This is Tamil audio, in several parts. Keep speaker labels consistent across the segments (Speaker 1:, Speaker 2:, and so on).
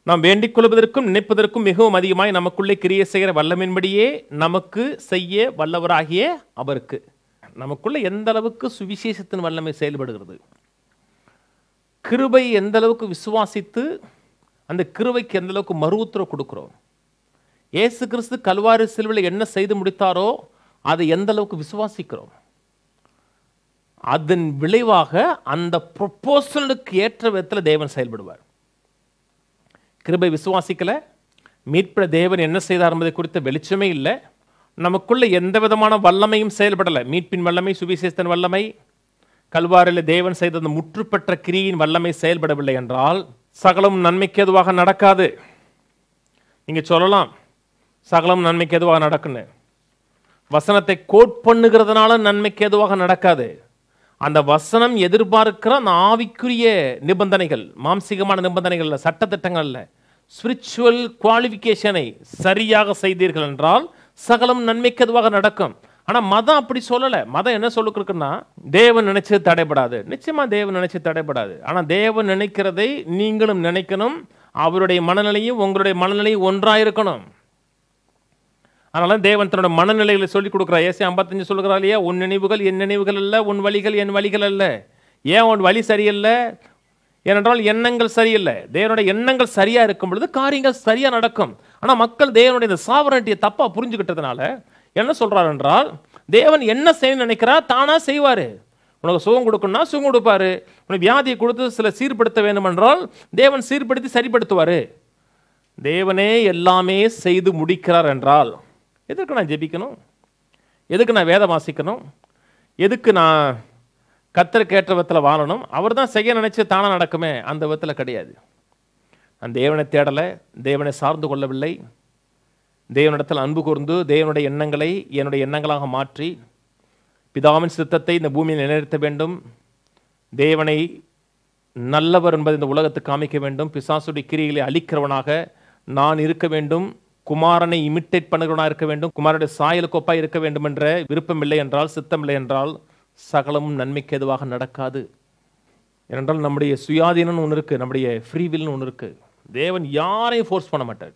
Speaker 1: நாம் வேண்டிக் கொள்வதற்கும் நினைப்பதற்கும் மிகவும் அதிகமாய் நமக்குள்ளே கிரியை செய்கிற வல்லமின்படியே நமக்கு செய்ய வல்லவராகிய அவருக்கு நமக்குள்ள எந்த அளவுக்கு சுவிசேஷத்தின் வல்லமை செயல்படுகிறது கிருபை எந்த அளவுக்கு விசுவாசித்து அந்த கிருபைக்கு எந்த அளவுக்கு மறு உத்தரவு கொடுக்கிறோம் இயேசு கிறிஸ்து கல்வாரி சிலுவையில் என்ன செய்து முடித்தாரோ அதை எந்த அளவுக்கு விசுவாசிக்கிறோம் அதன் விளைவாக அந்த ப்ரொப்போசலுக்கு ஏற்ற விதத்தில் தேவன் செயல்படுவார் கிருபை விசுவாசிக்கல மீட்பிட தேவன் என்ன செய்தார் என்பதை குறித்த வெளிச்சமே இல்லை நமக்குள்ள எந்த விதமான வல்லமையும் செயல்படலை மீட்பின் வல்லமை சுவிசேஷத்தின் வல்லமை கல்வாரில் தேவன் செய்த அந்த முற்றுப்பெற்ற கிரியின் வல்லமை செயல்படவில்லை என்றால் சகலம் நன்மைக்கு எதுவாக நடக்காது நீங்க சொல்லலாம் சகலம் நன்மைக்கு எதுவாக நடக்குன்னு வசனத்தை கோட் பண்ணுகிறதுனால நன்மைக்கு எதுவாக நடக்காது அந்த வசனம் எதிர்பார்க்கிற அந்த ஆவிக்குரிய நிபந்தனைகள் மாம்சீகமான நிபந்தனைகள் இல்லை சட்டத்திட்டங்கள் இல்லை ஸ்பிரிச்சுவல் குவாலிஃபிகேஷனை சரியாக செய்தீர்கள் என்றால் சகலம் நன்மைக்கு எதுவாக நடக்கும் ஆனால் மதம் அப்படி சொல்லலை மதம் என்ன சொல்லுக்குன்னா தேவன் நினைச்சது தடைபடாது நிச்சயமா தேவன் நினைச்சது தடைபடாது ஆனால் தேவன் நினைக்கிறதை நீங்களும் நினைக்கணும் அவருடைய மனநிலையும் உங்களுடைய மனநிலையும் ஒன்றாயிருக்கணும் அதனால தேவன் தன்னோட மனநிலைகளை சொல்லி கொடுக்குறா ஏசி ஐம்பத்தஞ்சு சொல்லுகிறா இல்லையா உன் நினைவுகள் என் நினைவுகள் அல்ல உன் வழிகள் என் வழிகள் அல்ல ஏன் உன் வழி சரியில்லை ஏனென்றால் எண்ணங்கள் சரியில்லை தேவனுடைய எண்ணங்கள் சரியா இருக்கும் பொழுது காரியங்கள் சரியா நடக்கும் ஆனா மக்கள் தேவனுடைய இந்த சாவரண்டியை தப்பா புரிஞ்சுக்கிட்டதுனால என்ன சொல்றாரு என்றால் தேவன் என்ன செய்ய நினைக்கிறா தானா செய்வாரு உனக்கு சுகம் கொடுக்கணும்னா சுகம் கொடுப்பாரு உனக்கு வியாதியை கொடுத்து சில சீர்படுத்த வேண்டும் என்றால் தேவன் சீர்படுத்தி சரிப்படுத்துவாரு தேவனே எல்லாமே செய்து முடிக்கிறார் என்றால் எதுக்கு நான் ஜெபிக்கணும் எதுக்கு நான் வேதம் வாசிக்கணும் எதுக்கு நான் கத்தருக்கு ஏற்ற விதத்தில் வாழணும் அவர் தான் செய்ய நினைச்சு தானாக நடக்குமே அந்த விதத்தில் கிடையாது நான் தேவனை தேடலை தேவனை சார்ந்து கொள்ளவில்லை தேவனிடத்தில் அன்பு கூர்ந்து தேவனுடைய எண்ணங்களை என்னுடைய எண்ணங்களாக மாற்றி பிதாவின் சித்தத்தை இந்த பூமியில் நிலைநிறுத்த வேண்டும் தேவனை நல்லவர் என்பதை இந்த உலகத்துக்கு காமிக்க வேண்டும் பிசாசுடைய கிரிகளை அழிக்கிறவனாக நான் இருக்க வேண்டும் குமாரனை இமிட்டேட் பண்ணுகிறவனாக இருக்க வேண்டும் குமாரனுடைய சாயலுக்கு ஒப்பாய் இருக்க வேண்டும் என்ற விருப்பம் இல்லை என்றால் சித்தம் இல்லை என்றால் சகலமும் நன்மைக்கு எதுவாக நடக்காது ஏனென்றால் நம்முடைய சுயாதீனம்னு ஒன்று இருக்குது நம்முடைய ஃப்ரீவில்னு ஒன்று இருக்குது தேவன் யாரையும் ஃபோர்ஸ் பண்ண மாட்டார்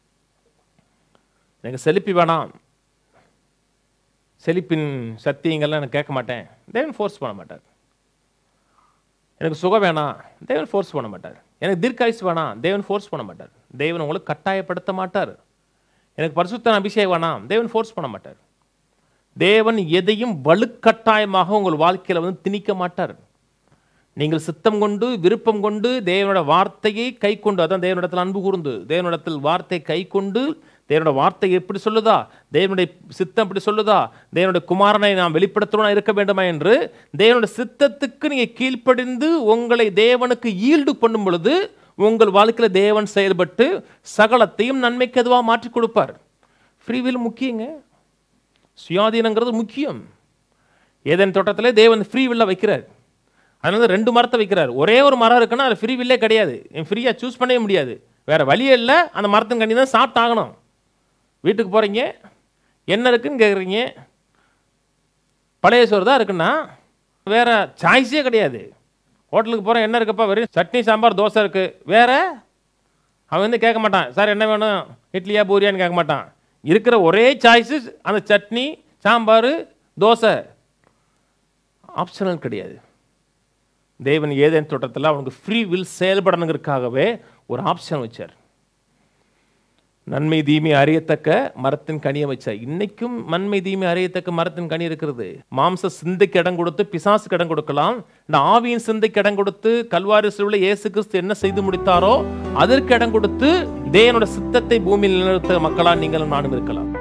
Speaker 1: எனக்கு செலுப்பி வேணாம் செழிப்பின் சத்தியங்கள்லாம் எனக்கு கேட்க மாட்டேன் தேவன் ஃபோர்ஸ் பண்ண மாட்டார் எனக்கு சுகம் வேணாம் தேவன் ஃபோர்ஸ் பண்ண மாட்டார் எனக்கு தீர்க்காயுசு வேணாம் தேவன் ஃபோர்ஸ் பண்ண மாட்டார் தேவன் உங்களுக்கு கட்டாயப்படுத்த மாட்டார் எனக்கு பரிசுத்தன அபிஷேகம் வேணாம் தேவன் ஃபோர்ஸ் பண்ண மாட்டார் தேவன் எதையும் வலுக்கட்டாயமாக உங்கள் வாழ்க்கையில் வந்து திணிக்க மாட்டார் நீங்கள் சித்தம் கொண்டு விருப்பம் கொண்டு தேவனோட வார்த்தையை கை கொண்டு அதான் தேவனிடத்தில் அன்பு கூர்ந்து தேவனிடத்தில் வார்த்தை கை கொண்டு தேவனோட வார்த்தை எப்படி சொல்லுதா தேவனுடைய சித்தம் எப்படி சொல்லுதா தேவனுடைய குமாரனை நாம் வெளிப்படுத்தணும் இருக்க வேண்டுமா என்று தேவனுடைய சித்தத்துக்கு நீங்கள் கீழ்ப்படிந்து உங்களை தேவனுக்கு ஈல்டு பண்ணும் பொழுது உங்கள் வாழ்க்கையில் தேவன் செயல்பட்டு சகலத்தையும் நன்மைக்கு எதுவாக மாற்றி கொடுப்பார் ஃப்ரீவில் முக்கியங்க சுயாதீனங்கிறது முக்கியம் ஏதேன் தோட்டத்திலே தேவன் ஃப்ரீ வில்ல வைக்கிறார் அதனால ரெண்டு மரத்தை வைக்கிறார் ஒரே ஒரு மரம் இருக்குன்னா அது ஃப்ரீ வில்லே கிடையாது ஃப்ரீயாக சூஸ் பண்ணவே முடியாது வேற வழியே இல்லை அந்த மரத்தின் கண்ணி தான் சாப்பிட்டாகணும் வீட்டுக்கு போகிறீங்க என்ன இருக்குன்னு கேட்குறீங்க பழைய சோறு தான் இருக்குன்னா வேற சாய்ஸே கிடையாது ஹோட்டலுக்கு போகிறேன் என்ன இருக்குப்பா வெறும் சட்னி சாம்பார் தோசை இருக்குது வேற அவன் வந்து கேட்க மாட்டான் சார் என்ன வேணும் இட்லியா பூரியான்னு கேட்க மாட்டான் இருக்கிற ஒரே சாய்ஸு அந்த சட்னி சாம்பார் தோசை ஆப்ஷனல் கிடையாது தேவன் ஏதேன் தோட்டத்தில் அவனுக்கு ஃப்ரீ வில் செயல்படணுங்கிறதுக்காகவே ஒரு ஆப்ஷன் வச்சார் நன்மை தீமை அறியத்தக்க மரத்தின் கனியை வச்சார் இன்னைக்கும் நன்மை தீமை அறியத்தக்க மரத்தின் கனி இருக்கிறது மாம்ச சிந்தைக்கு இடம் கொடுத்து பிசாசுக்கு இடம் கொடுக்கலாம் இந்த ஆவியின் சிந்தைக்கு இடம் கொடுத்து கல்வாரி சிலுவையில் இயேசு கிறிஸ்து என்ன செய்து முடித்தாரோ அதற்கு இடம் கொடுத்து தேவனோட சித்தத்தை பூமியில் நிலைநிறுத்த மக்களால் நீங்களும் நானும் இருக்கலாம்